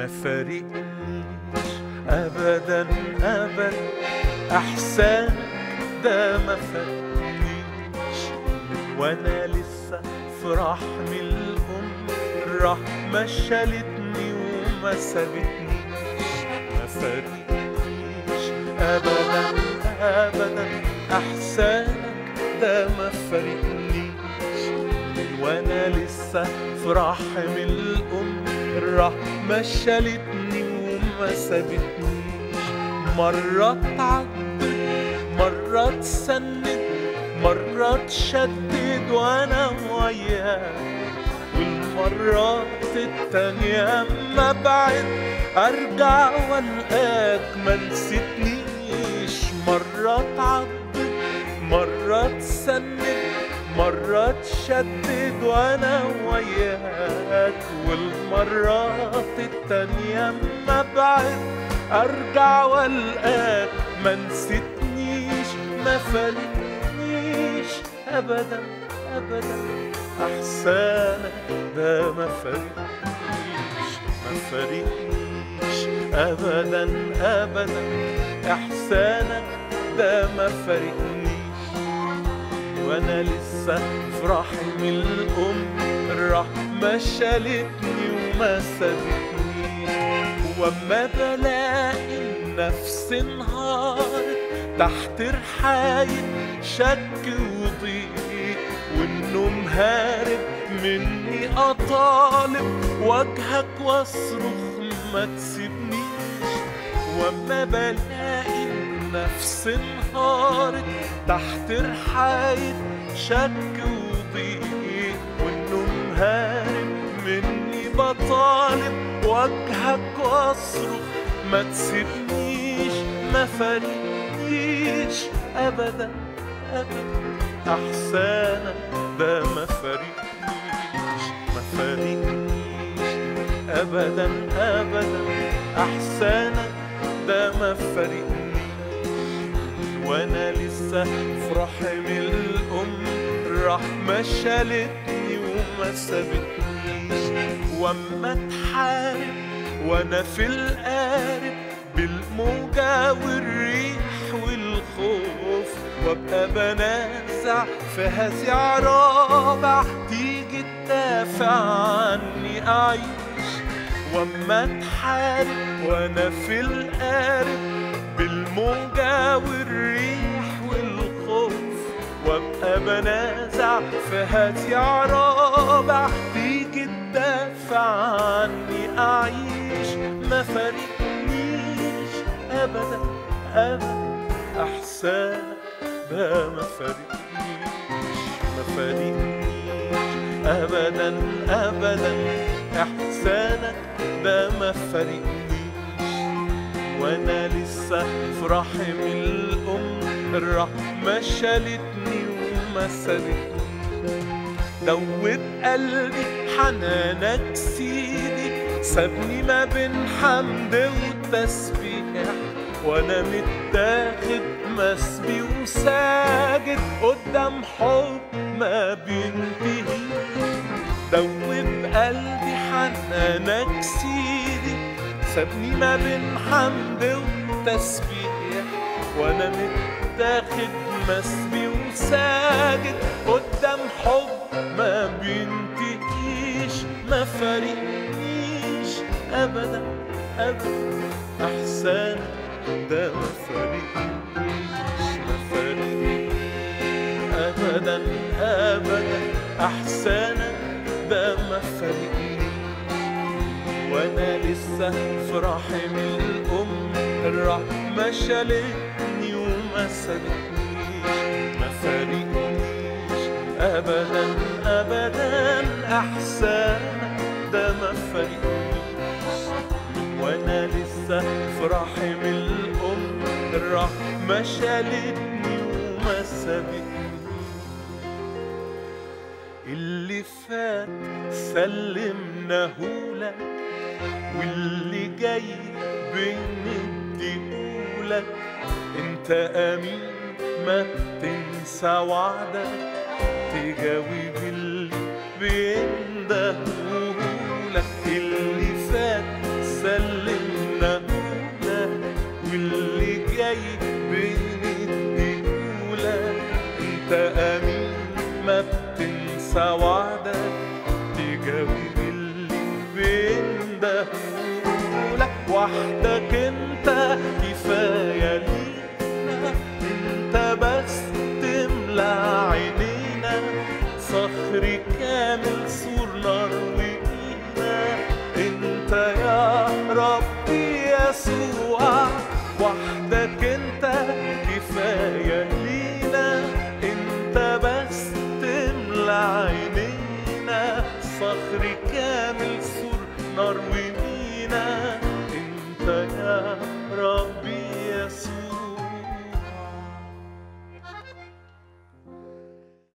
ما فارقنيش ابدا ابدا احسانك ده ما فارقنيش من وانا لسه في رحم الام الرحمه شالتني وما سابتنيش ما فارقنيش ابدا ابدا احسانك ده ما فارقنيش من وانا لسه في رحم الام الرحمه شالتني وما سابتنيش مرة تعدت مرة تسند مرة تشدد وانا وياك والمرات التانية اما ابعد ارجع والقاك ما نسيتنيش مرة تعدت مرة تسند مرة تشدد وانا وياك والمرات التانية اما ابعد ارجع والقاك ما نسيتنيش ما فارقنيش ابدا ابدا احسانك ده ما فارقنيش ما فارقنيش ابدا ابدا احسانك ده ما فارقنيش وانا لسه في رحم الام الرحمه شالتني وما سابتنيش واما بلاقي النفس انهارت تحت رحاية شك وضيق والنوم هارب مني اطالب وجهك واصرخ ما تسيبنيش واما بلاقي النفس انهارت تحت رحاية شك وضيق والنوم هارب مني بطالب وجهك واصرخ ما تسيبنيش ما فارقنيش ابدا ابدا احسانك ده ما فارقنيش ما فارقنيش ابدا ابدا احسانك ده ما فارقنيش وانا لسه في رحم الام الرحمه شالتني وما سابتنيش واما اتحارب وانا في القارب بالموجة والريح والخوف وابقى بنازع في هزيع رابع تيجي تدافع عني اعيش واما اتحارب وانا في القارب بالموجة والريح والخوف وابقى بنازع في هزيع رابع تيجي تدافع عني اعيش ما فارقنيش ابدا ابدا احسانك ده ما فارقنيش ما فارقنيش ابدا ابدا احسانك ده ما فارقنيش وانا لسه في رحم الام الرحمه شالتني وما سابتنيش دوب قلبي حنانك سيدي سابني ما بين حمد وتسبيح وانا متاخد مسبي وساجد قدام حب ما بينتهيش دوب قلبي حنانك سيدي سابني ما بين حمد وتسبيح وانا متاخد مسبي وساجد قدام حب ما بينتهيش ما فارقنيش ابدا ابدا احسان ده ما فارقنيش ما فارقنيش ابدا ابدا احسانك ده ما فارقنيش وانا لسه في رحم الام الرحمه شالتني وما سابتنيش ما فارقنيش ابدا ابدا احسانك ده ما فارقنيش وانا لسه في رحم الام الرحمه شالتني وما سابتنيش اللي فات سلمناه لك واللي جاي بنديهولك انت امين ما بتنسى وعدك تجاوب اللي بيندهولك اللي فات سلمناه اللي جاي بنديهولك انت امين ما بتنسى وعدك تجاوب اللي بندهولك وحدك انت كفايه لينا انت بس تملى عينينا صخر كامل سور نار وقينا انت يا رب يسوع وحدك انت